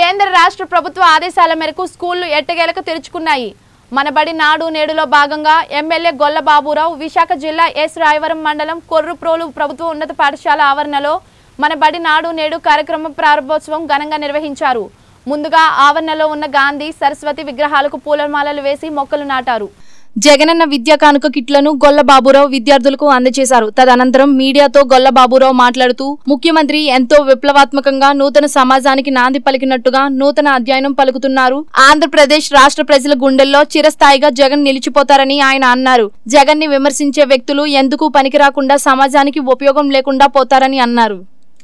కేంద్ర రాష్ట్ర ప్రభుత్వ ఆదేశాల మేరకు స్కూళ్లు ఎట్టగేలకు తెరుచుకున్నాయి మనబడి నాడు నేడులో భాగంగా ఎమ్మెల్యే గొల్ల బాబురావు విశాఖ జిల్లా ఎస్ రాయవరం మండలం కొర్రుప్రోలు ప్రభుత్వ ఉన్నత పాఠశాల ఆవరణలో మన బడి నాడు నేడు కార్యక్రమం ప్రారంభోత్సవం ఘనంగా నిర్వహించారు ముందుగా ఆవరణలో ఉన్న గాంధీ సరస్వతి విగ్రహాలకు పూలమాలలు వేసి మొక్కలు నాటారు జగనన్న విద్యా కానుక కిట్లను గొల్ల బాబురావు విద్యార్థులకు అందజేశారు తదనంతరం మీడియాతో గొల్ల బాబురావు మాట్లాడుతూ ముఖ్యమంత్రి ఎంతో విప్లవాత్మకంగా నూతన సమాజానికి నాంది పలికినట్టుగా నూతన అధ్యయనం పలుకుతున్నారు ఆంధ్రప్రదేశ్ రాష్ట్ర ప్రజల గుండెల్లో చిరస్థాయిగా జగన్ నిలిచిపోతారని ఆయన అన్నారు జగన్ ని విమర్శించే వ్యక్తులు ఎందుకు పనికిరాకుండా సమాజానికి ఉపయోగం లేకుండా పోతారని అన్నారు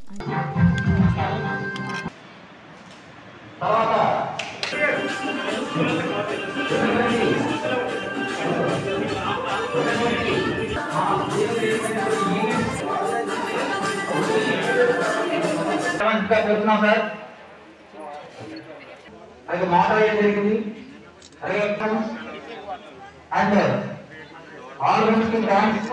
ఇంకా చెప్తున్నాం సార్ అది మాట ఏం జరిగింది అండ్ ఆల్ డాన్స్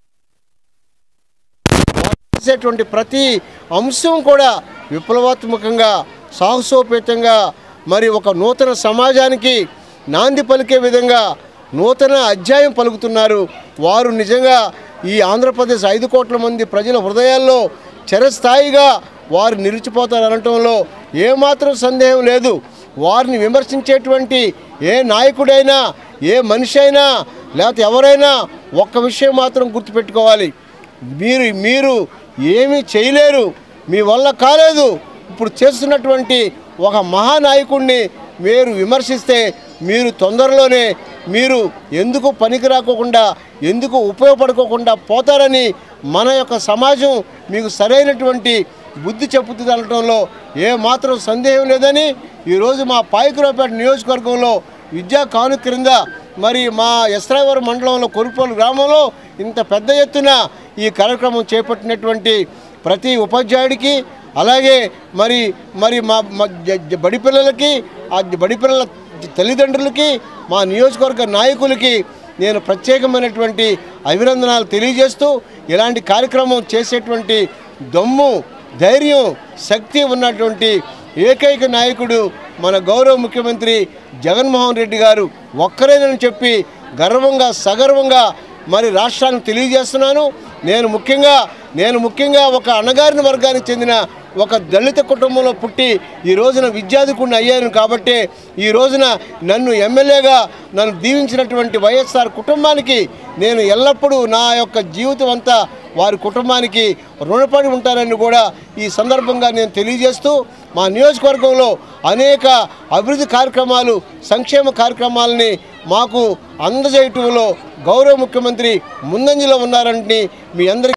చేసేటువంటి ప్రతి అంశం కూడా విప్లవాత్మకంగా సాహసోపేతంగా మరి ఒక నూతన సమాజానికి నాంది పలికే విధంగా నూతన అధ్యాయం పలుకుతున్నారు వారు నిజంగా ఈ ఆంధ్రప్రదేశ్ ఐదు కోట్ల మంది ప్రజల హృదయాల్లో చిరస్థాయిగా వారు నిలిచిపోతారు అనటంలో ఏమాత్రం సందేహం లేదు వారిని విమర్శించేటువంటి ఏ నాయకుడైనా ఏ మనిషి అయినా లేకపోతే ఎవరైనా ఒక్క విషయం మాత్రం గుర్తుపెట్టుకోవాలి మీరు మీరు ఏమీ చేయలేరు మీ వల్ల కాలేదు ఇప్పుడు చేస్తున్నటువంటి ఒక మహానాయకుడిని మీరు విమర్శిస్తే మీరు తొందరలోనే మీరు ఎందుకు పనికి రాకోకుండా ఎందుకు ఉపయోగపడుకోకుండా పోతారని మన యొక్క సమాజం మీకు సరైనటువంటి బుద్ధి చెప్పుతుంది అనటంలో ఏ మాత్రం సందేహం లేదని ఈరోజు మా పాయకురావుపేట నియోజకవర్గంలో విద్యా కాను క్రింద మరి మా ఎస్రాయవరం మండలంలో కొరుపోలు గ్రామంలో ఇంత పెద్ద ఎత్తున ఈ కార్యక్రమం చేపట్టినటువంటి ప్రతి ఉపాధ్యాయుడికి అలాగే మరి మరి మా మా జ- జ- బడి పిల్లలకి ఆ బడి పిల్లల తల్లిదండ్రులకి మా నియోజకవర్గ నాయకులకి నేను ప్రత్యేకమైనటువంటి అభినందనాలు తెలియజేస్తూ ఇలాంటి కార్యక్రమం చేసేటువంటి దమ్ము ధైర్యం శక్తి ఉన్నటువంటి ఏకైక నాయకుడు మన గౌరవ ముఖ్యమంత్రి జగన్మోహన్ రెడ్డి గారు ఒక్కరేనని చెప్పి గర్వంగా సగర్వంగా మరి రాష్ట్రానికి తెలియజేస్తున్నాను నేను ముఖ్యంగా నేను ముఖ్యంగా ఒక అణగారిన వర్గానికి చెందిన ఒక దళిత కుటుంబంలో పుట్టి ఈ రోజున విద్యాధికుడిని అయ్యాను కాబట్టి ఈ రోజున నన్ను ఎమ్మెల్యేగా నన్ను దీవించినటువంటి వైఎస్ఆర్ కుటుంబానికి నేను ఎల్లప్పుడూ నా యొక్క జీవితం అంతా వారి కుటుంబానికి రుణపడి ఉంటానని కూడా ఈ సందర్భంగా నేను తెలియజేస్తూ మా నియోజకవర్గంలో అనేక అభివృద్ధి కార్యక్రమాలు సంక్షేమ కార్యక్రమాలని మాకు అందజేయటంలో గౌరవ ముఖ్యమంత్రి ముందంజలో ఉన్నారని మీ అందరికీ